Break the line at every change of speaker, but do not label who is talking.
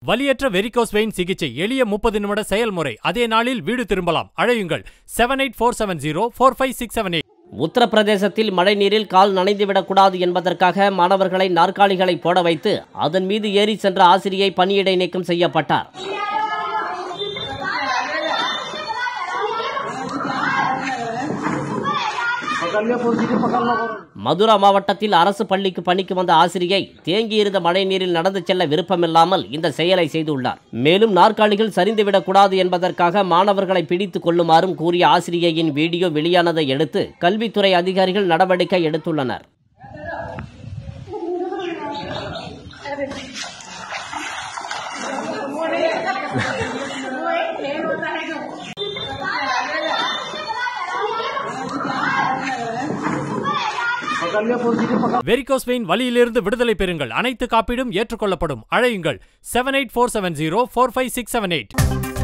வலியற்ற varicose vein சிகிச்சை எளிய முப்பது நிமிட செயல்முறை அதே நாளில் வீடு திரும்பலாம் அழையுங்கள் seven eight four seven zero four five six seven eight
உத்தரப்பிரதேசத்தில் மழைநீரில் கால் நனைந்துவிடக்கூடாது என்பதற்காக மாணவர்களை நாற்காலிகளை போட வைத்து அதன் மீது ஏறி சென்ற ஆசிரியை பணியிடை நீக்கம் செய்யப்பட்டார் மதுரா மாவட்டத்தில் அரசு பள்ளிக்கு பணிக்கு வந்த ஆசிரியை தேங்கியிருந்த மழைநீரில் நடந்து செல்ல விருப்பமில்லாமல் இந்த செயலை செய்துள்ளார் மேலும் நாற்காலிகள் சரிந்துவிடக்கூடாது என்பதற்காக மாணவர்களை பிடித்துக் கொள்ளுமாறும் கூறிய ஆசிரியையின் வீடியோ வெளியானதை அடுத்து கல்வித்துறை அதிகாரிகள் நடவடிக்கை எடுத்துள்ளனர்
வெரிகோஸ் வெயின் வலியிலிருந்து விடுதலை பெறுங்கள் அனைத்து காப்பீடும் ஏற்றுக்கொள்ளப்படும் அழையுங்கள் seven eight four seven zero four five six seven eight